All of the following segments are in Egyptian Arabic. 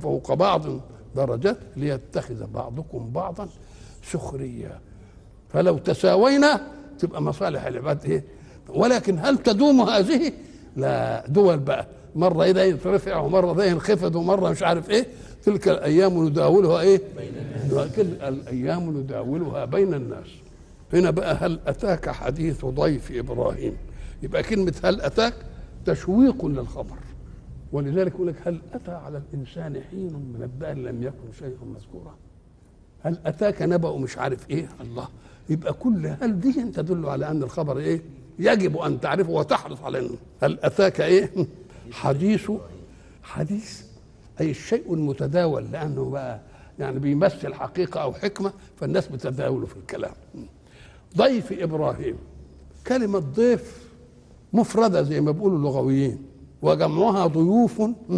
فوق بعض درجات ليتخذ بعضكم بعضا سخريا فلو تساوينا تبقى مصالح العباد ايه ولكن هل تدوم هذه لا دول بقى مرة ده يترفع ومرة ده ينخفض ومرة مش عارف ايه تلك الأيام نداولها ايه تلك الأيام نداولها بين الناس هنا بقى هل أتاك حديث ضيف إبراهيم يبقى كلمة هل أتاك تشويق للخبر ولذلك يقول لك هل أتى على الإنسان حين من الدهر لم يكن شيئا مذكورا هل أتاك نبأ مش عارف إيه الله يبقى كل هل دي تدل على أن الخبر إيه يجب أن تعرفه وتحرص على أنه هل أتاك إيه حديث حديث أي الشيء المتداول لأنه بقى يعني بيمثل حقيقة أو حكمة فالناس بتتداوله في الكلام ضيف إبراهيم كلمة ضيف مفردة زي ما بيقولوا اللغويين وجمعها ضيوف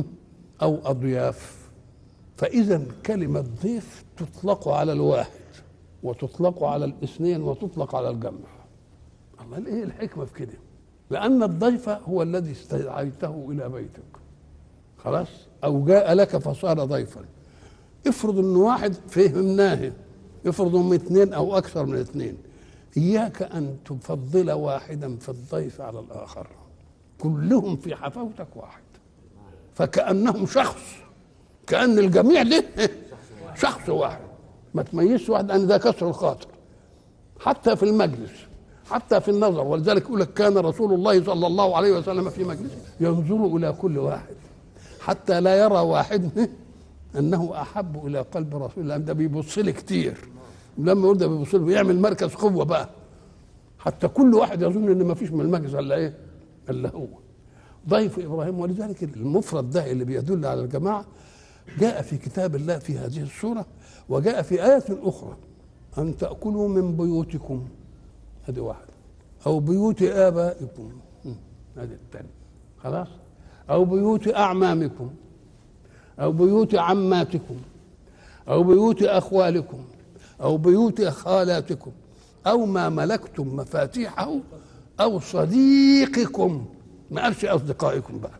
أو أضياف فإذا كلمة ضيف تطلق على الواحد وتطلق على الاثنين وتطلق على الجمع الله ايه الحكمة في كده لأن الضيف هو الذي استدعيته إلى بيتك خلاص أو جاء لك فصار ضيفا افرض ان واحد فهمناه افرض هم اثنين او اكثر من اثنين اياك ان تفضل واحدا في الضيف على الاخر كلهم في حفاوتك واحد فكانهم شخص كان الجميع ده شخص واحد ما تميزش واحد ان ده كسر الخاطر حتى في المجلس حتى في النظر ولذلك يقول لك كان رسول الله صلى الله عليه وسلم في مجلسه ينظر الى كل واحد حتى لا يرى واحد انه احب الى قلب رسول الله ده بيبص لي كتير لما يقول ده بيبص له بيعمل مركز قوه بقى حتى كل واحد يظن ان ما فيش من المجلس الا ايه الا هو ضيف ابراهيم ولذلك المفرد ده اللي بيدل على الجماعه جاء في كتاب الله في هذه السوره وجاء في ايه اخرى ان تاكلوا من بيوتكم هذه واحده او بيوت ابائكم هذه الثانيه خلاص او بيوت اعمامكم أو بيوت عماتكم أو بيوت أخوالكم أو بيوت خالاتكم أو ما ملكتم مفاتيحه أو صديقكم ما قالش أصدقائكم بقى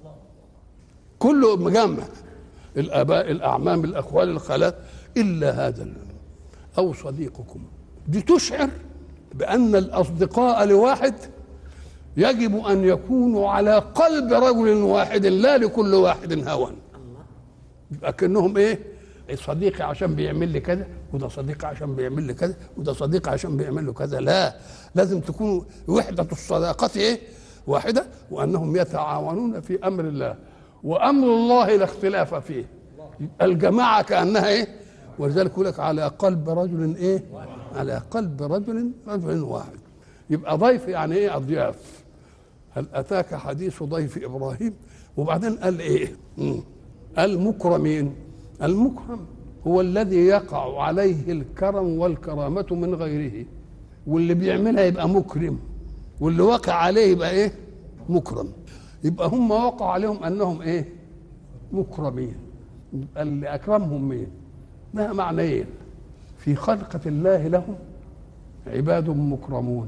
كله مجمع الآباء الأعمام الأخوال الخالات إلا هذا أو صديقكم دي تشعر بأن الأصدقاء لواحد يجب أن يكونوا على قلب رجل واحد لا لكل واحد هوى يبقى كانهم ايه صديقي عشان بيعمل لي كذا وده صديقي عشان بيعمل لي كذا وده صديقي عشان بيعمل له كذا لا لازم تكون وحدة الصداقة ايه واحدة وأنهم يتعاونون في أمر الله وأمر الله لا اختلاف فيه الجماعة كأنها ايه ولذلك يقول لك على قلب رجل ايه على قلب رجل رجل واحد يبقى ضيف يعني ايه أضياف هل أتاك حديث ضيف إبراهيم وبعدين قال ايه مم. المكرمين المكرم هو الذي يقع عليه الكرم والكرامة من غيره واللي بيعملها يبقى مكرم واللي وقع عليه يبقى ايه مكرم يبقى هم وقع عليهم انهم ايه مكرمين يبقى اللي اكرمهم مين لها معنيين في خلقة الله لهم عباد مكرمون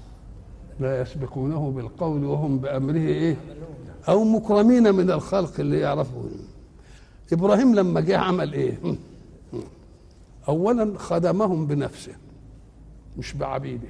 لا يسبقونه بالقول وهم بأمره ايه او مكرمين من الخلق اللي يعرفون ابراهيم لما جه عمل ايه اولا خدمهم بنفسه مش بعبيده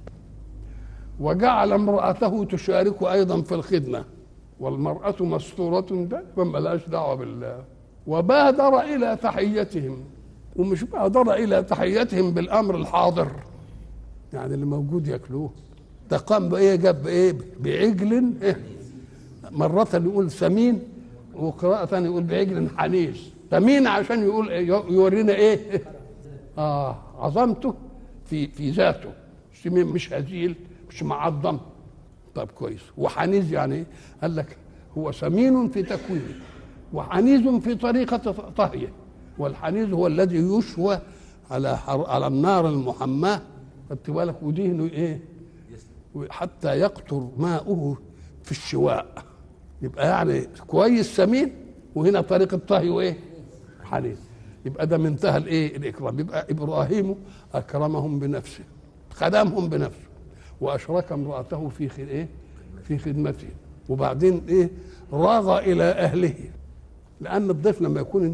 وجعل امرأته تشارك أيضا في الخدمة والمرأة مستورة دائما ملهاش دعوة بالله وبادر إلى تحيتهم ومش بادر إلى تحيتهم بالأمر الحاضر يعني اللي موجود ياكلوه ده قام بإيه جاب بإيه بعجل إيه مرة يقول سمين وقراءة ثانية يقول بعجل حنيس سمين عشان يقول يورينا ايه اه عظمته في في ذاته سمين مش هزيل مش معظم طب كويس وحنيز يعني ايه قال لك هو سمين في تكوينه وحنيز في طريقة طهيه والحنيز هو الذي يشوى على على النار المحماة خدت بالك ودهنه ايه حتى يقطر ماؤه في الشواء يبقى يعني كويس سمين وهنا طريقة طهي وايه حنيف يبقى ده منتهى الايه الاكرام يبقى ابراهيم اكرمهم بنفسه خدمهم بنفسه واشرك امراته في خد ايه في خدمته وبعدين ايه راغ الى اهله لان الضيف لما يكون